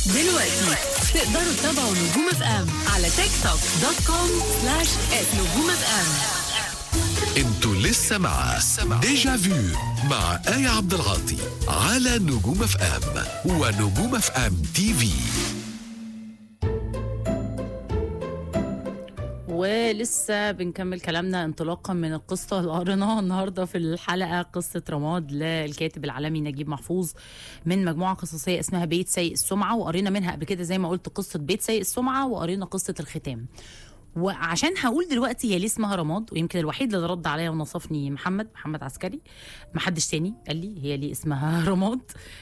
دلوقتي تقدروا تتابعوا نجوم اف ام على تيك توك دوت كوم سلاش نجوم اف ام انتوا لسه مع ديجا فيو مع آية عبد العاطي على نجوم اف ام ونجوم اف ام تي في ولسه بنكمل كلامنا انطلاقا من القصة اللي قريناها النهاردة في الحلقة قصة رماد للكاتب العالمي نجيب محفوظ من مجموعة قصصية اسمها بيت سيء السمعة وقرينا منها قبل كده زي ما قلت قصة بيت سيء السمعة وقرينا قصة الختام وعشان هقول دلوقتي هي ليه اسمها رماد ويمكن الوحيد اللي رد عليا ونصفني محمد محمد عسكري ما حدش تاني قال لي هي ليه اسمها رماد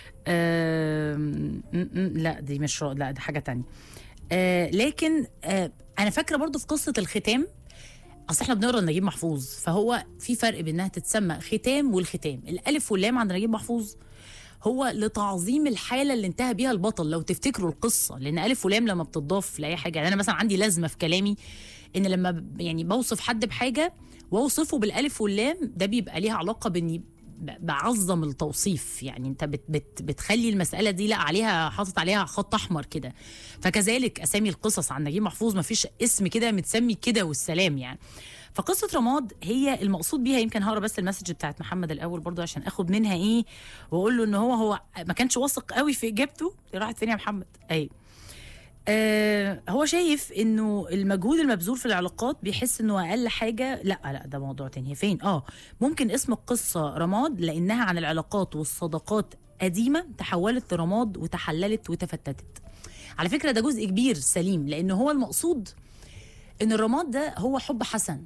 آم، م- م- لا دي مش ر- لا دي حاجة تانية آه لكن آه انا فاكره برضو في قصه الختام اصل احنا بنقرا نجيب محفوظ فهو في فرق بين انها تتسمى ختام والختام الالف واللام عند نجيب محفوظ هو لتعظيم الحاله اللي انتهى بيها البطل لو تفتكروا القصه لان الف ولام لما بتضاف لاي حاجه يعني انا مثلا عندي لازمه في كلامي ان لما ب- يعني بوصف حد بحاجه واوصفه بالالف واللام ده بيبقى ليها علاقه باني ب- بعظم التوصيف يعني انت بت بت بتخلي المساله دي لا عليها حاطط عليها خط احمر كده فكذلك اسامي القصص عن نجيب محفوظ ما فيش اسم كده متسمي كده والسلام يعني فقصه رماد هي المقصود بيها يمكن هقرا بس المسج بتاعت محمد الاول برضو عشان اخد منها ايه واقول له ان هو هو ما كانش واثق قوي في اجابته راحت فين يا محمد ايوه آه هو شايف انه المجهود المبذول في العلاقات بيحس انه اقل حاجه لا لا ده موضوع تاني هي فين اه ممكن اسم القصه رماد لانها عن العلاقات والصداقات قديمه تحولت لرماد وتحللت وتفتتت على فكره ده جزء كبير سليم لان هو المقصود ان الرماد ده هو حب حسن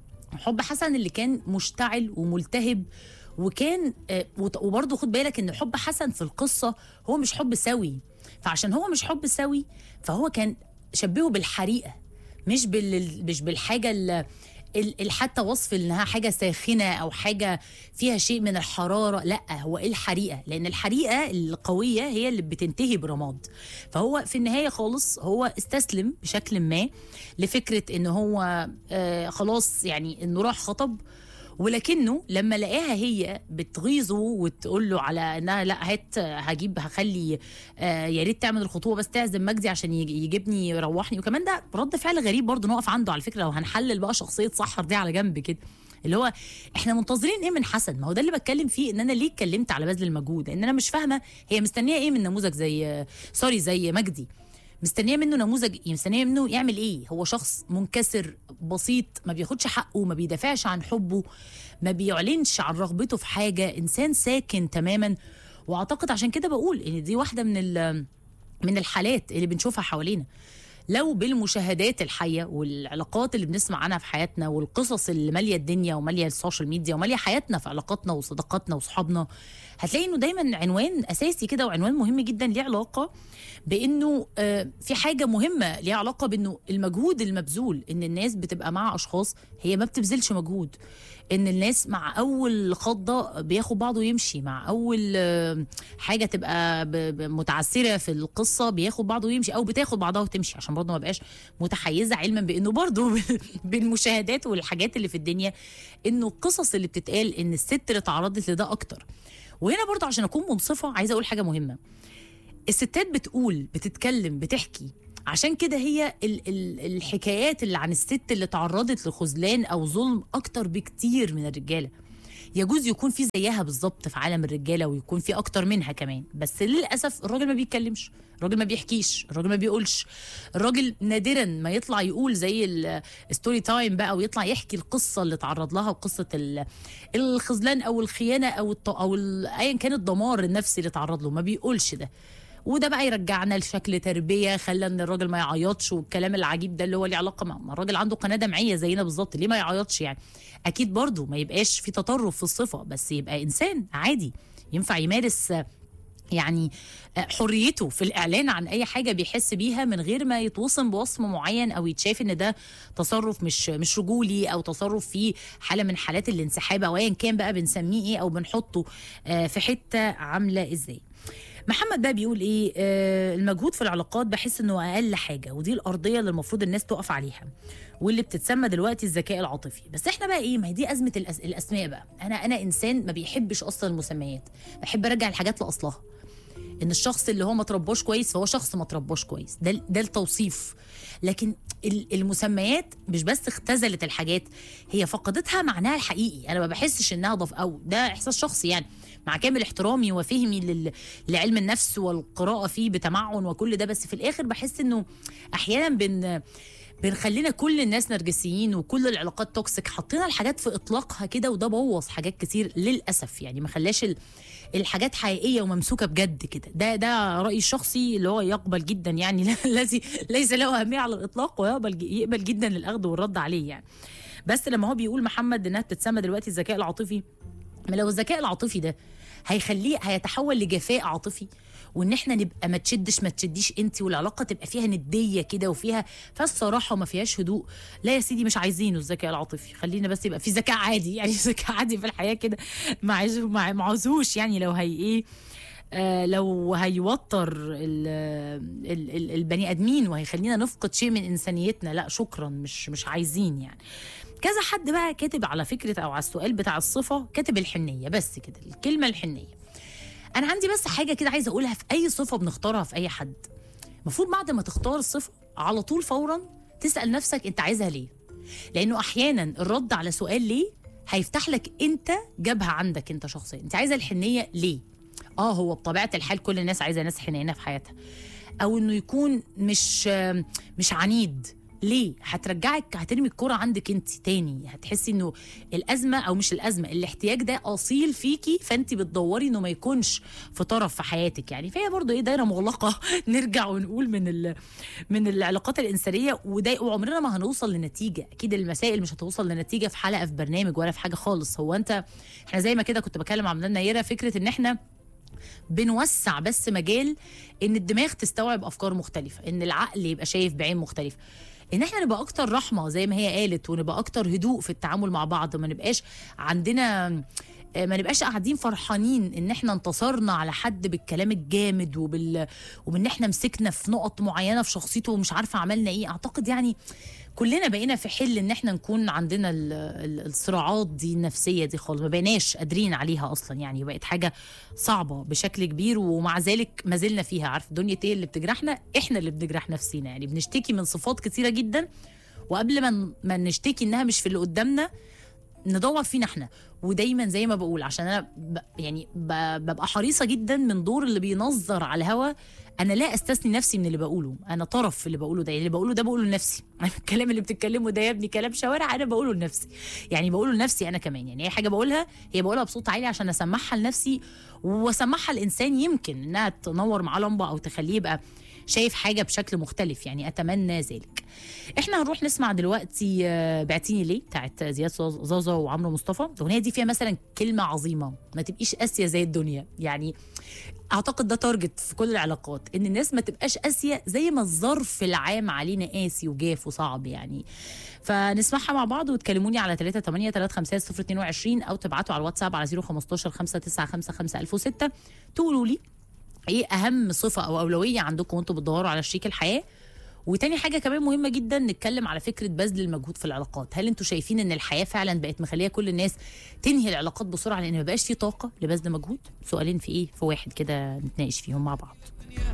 حب حسن اللي كان مشتعل وملتهب وكان آه، وت- وبرضه خد بالك ان حب حسن في القصه هو مش حب سوي فعشان هو مش حب سوي فهو كان شبهه بالحريقه مش بال مش بالحاجه ال ال- ال- حتى وصف انها حاجه ساخنه او حاجه فيها شيء من الحراره لا هو ايه الحريقه لان الحريقه القويه هي اللي بتنتهي برماد فهو في النهايه خالص هو استسلم بشكل ما لفكره ان هو آه خلاص يعني انه راح خطب ولكنه لما لقاها هي بتغيظه وتقول له على انها لا هات هجيب هخلي آه يا ريت تعمل الخطوبه بس تعزم مجدي عشان يج- يجيبني يروحني وكمان ده رد فعل غريب برضه نقف عنده على فكره لو هنحلل بقى شخصيه سحر دي على جنب كده اللي هو احنا منتظرين ايه من حسن ما هو ده اللي بتكلم فيه ان انا ليه اتكلمت على بذل المجهود لان انا مش فاهمه هي مستنيه ايه من نموذج زي سوري زي مجدي مستنيه منه نموذج مستنيه منه يعمل ايه هو شخص منكسر بسيط ما بياخدش حقه ما بيدافعش عن حبه ما بيعلنش عن رغبته في حاجه انسان ساكن تماما واعتقد عشان كده بقول ان دي واحده من ال- من الحالات اللي بنشوفها حوالينا لو بالمشاهدات الحيه والعلاقات اللي بنسمع عنها في حياتنا والقصص اللي ماليه الدنيا وماليه السوشيال ميديا وماليه حياتنا في علاقاتنا وصداقاتنا وصحابنا هتلاقي انه دايما عنوان اساسي كده وعنوان مهم جدا ليه علاقه بانه آه، في حاجه مهمه ليها علاقه بانه المجهود المبذول ان الناس بتبقى مع اشخاص هي ما بتبذلش مجهود ان الناس مع اول خضه بياخد بعضه ويمشي مع اول آه، حاجه تبقى ب- ب- متعثره في القصه بياخد بعضه ويمشي او بتاخد بعضها وتمشي عشان برضه ما بقاش متحيزه علما بانه برضه بالمشاهدات والحاجات اللي في الدنيا انه القصص اللي بتتقال ان الست اللي تعرضت لده اكتر وهنا برضه عشان اكون منصفه عايزه اقول حاجه مهمه الستات بتقول بتتكلم بتحكي عشان كده هي ال ال الحكايات اللي عن الست اللي تعرضت لخذلان او ظلم اكتر بكتير من الرجاله يجوز يكون في زيها بالظبط في عالم الرجاله ويكون في اكتر منها كمان بس للاسف الراجل ما بيتكلمش الراجل ما بيحكيش الراجل ما بيقولش الراجل نادرا ما يطلع يقول زي الستوري تايم بقى ويطلع يحكي القصه اللي تعرض لها وقصه ال- الخذلان او الخيانه او الط- او ال- ايا كان الدمار النفسي اللي تعرض له ما بيقولش ده وده بقى يرجعنا لشكل تربيه خلى ان الراجل ما يعيطش والكلام العجيب ده اللي هو ليه علاقه مع ما الراجل عنده قناه دمعيه زينا بالظبط ليه ما يعيطش يعني اكيد برضه ما يبقاش في تطرف في الصفه بس يبقى انسان عادي ينفع يمارس آه، يعني آه، حريته في الاعلان عن اي حاجه بيحس بيها من غير ما يتوصم بوصم معين او يتشاف ان ده تصرف مش مش رجولي او تصرف فيه حاله من حالات الانسحاب او ايا كان بقى بنسميه ايه او بنحطه آه، في حته عامله ازاي محمد بقى بيقول ايه آه المجهود في العلاقات بحس انه اقل حاجه ودي الارضيه اللي المفروض الناس تقف عليها واللي بتتسمى دلوقتي الذكاء العاطفي بس احنا بقى ايه ما هي دي ازمه الأس... الاسماء بقى انا انا انسان ما بيحبش اصلا المسميات بحب ارجع الحاجات لاصلها ان الشخص اللي هو ما تربوش كويس فهو شخص ما تربوش كويس ده ده التوصيف لكن ال- المسميات مش بس اختزلت الحاجات هي فقدتها معناها الحقيقي انا ما بحسش انها ضف او ده احساس شخصي يعني مع كامل احترامي وفهمي لل... لعلم النفس والقراءه فيه بتمعن وكل ده بس في الاخر بحس انه احيانا بن بنخلينا كل الناس نرجسيين وكل العلاقات توكسيك حطينا الحاجات في اطلاقها كده وده بوظ حاجات كتير للاسف يعني ما خلاش ال... الحاجات حقيقيه وممسوكه بجد كده ده ده رايي الشخصي اللي هو يقبل جدا يعني الذي ليس له اهميه على الاطلاق ويقبل يقبل جدا الاخذ والرد عليه يعني بس لما هو بيقول محمد انها بتتسمى دلوقتي الذكاء العاطفي ما لو الذكاء العاطفي ده هيخليه هيتحول لجفاء عاطفي وان احنا نبقى ما تشدش ما تشديش انت والعلاقه تبقى فيها نديه كده وفيها فيها الصراحه وما فيهاش هدوء لا يا سيدي مش عايزينه الذكاء العاطفي خلينا بس يبقى في ذكاء عادي يعني ذكاء عادي في الحياه كده ما عايز ما ما عاوزوش يعني لو هي ايه آه لو هيوتر ال ال ال البني ادمين وهيخلينا نفقد شيء من انسانيتنا لا شكرا مش مش عايزين يعني كذا حد بقى كاتب على فكره او على السؤال بتاع الصفه كاتب الحنيه بس كده الكلمه الحنيه انا عندي بس حاجه كده عايزه اقولها في اي صفه بنختارها في اي حد المفروض بعد ما تختار الصفه على طول فورا تسال نفسك انت عايزها ليه لانه احيانا الرد على سؤال ليه هيفتح لك انت جبهه عندك انت شخصيا انت عايزه الحنيه ليه اه هو بطبيعه الحال كل الناس عايزه ناس حنينه في حياتها او انه يكون مش مش عنيد ليه هترجعك هترمي الكرة عندك انت تاني هتحسي انه الازمه او مش الازمه الاحتياج ده اصيل فيكي فانت بتدوري انه ما يكونش في طرف في حياتك يعني فهي برضو ايه دايره مغلقه نرجع ونقول من ال... من العلاقات الانسانيه وده وعمرنا ما هنوصل لنتيجه اكيد المسائل مش هتوصل لنتيجه في حلقه في برنامج ولا في حاجه خالص هو انت احنا زي ما كده كنت بكلم مع مدام نيره فكره ان احنا بنوسع بس مجال ان الدماغ تستوعب افكار مختلفه ان العقل يبقى شايف بعين مختلفه ان احنا نبقى اكتر رحمه زي ما هي قالت ونبقى اكتر هدوء في التعامل مع بعض ما نبقاش عندنا ما نبقاش قاعدين فرحانين ان احنا انتصرنا على حد بالكلام الجامد وبال وبان احنا مسكنا في نقط معينه في شخصيته ومش عارفه عملنا ايه اعتقد يعني كلنا بقينا في حل ان احنا نكون عندنا ال- ال- الصراعات دي النفسيه دي خالص ما بقيناش قادرين عليها اصلا يعني بقت حاجه صعبه بشكل كبير ومع ذلك ما زلنا فيها عارف دنيا ايه اللي بتجرحنا احنا اللي بنجرح نفسينا يعني بنشتكي من صفات كتيره جدا وقبل ما ن- ما نشتكي انها مش في اللي قدامنا ندور فينا احنا ودايما زي ما بقول عشان انا ب يعني ب ببقى حريصه جدا من دور اللي بينظر على الهوا انا لا استثني نفسي من اللي بقوله انا طرف في اللي بقوله ده يعني اللي بقوله ده بقوله لنفسي أنا الكلام اللي بتتكلمه ده يا ابني كلام شوارع انا بقوله لنفسي يعني بقوله لنفسي انا كمان يعني اي حاجه بقولها هي بقولها بصوت عالي عشان اسمعها لنفسي واسمعها الانسان يمكن انها تنور معاه لمبه او تخليه يبقى شايف حاجه بشكل مختلف يعني اتمنى ذلك احنا هنروح نسمع دلوقتي آه، بعتيني ليه بتاعت زياد زوز- زازا وعمرو مصطفى الاغنيه دي فيها مثلا كلمه عظيمه ما تبقيش قاسيه زي الدنيا يعني اعتقد ده تارجت في كل العلاقات ان الناس ما تبقاش قاسيه زي ما الظرف العام علينا قاسي وجاف وصعب يعني فنسمعها مع بعض وتكلموني على 3 8 3 5 0 22 او تبعتوا على الواتساب على 015 5 9 5 5 1006 تقولوا لي ايه اهم صفه او اولويه عندكم وانتم بتدوروا على شريك الحياه وتاني حاجه كمان مهمه جدا نتكلم على فكره بذل المجهود في العلاقات هل انتوا شايفين ان الحياه فعلا بقت مخليه كل الناس تنهي العلاقات بسرعه لان ما بقاش في طاقه لبذل مجهود سؤالين في ايه في واحد كده نتناقش فيهم مع بعض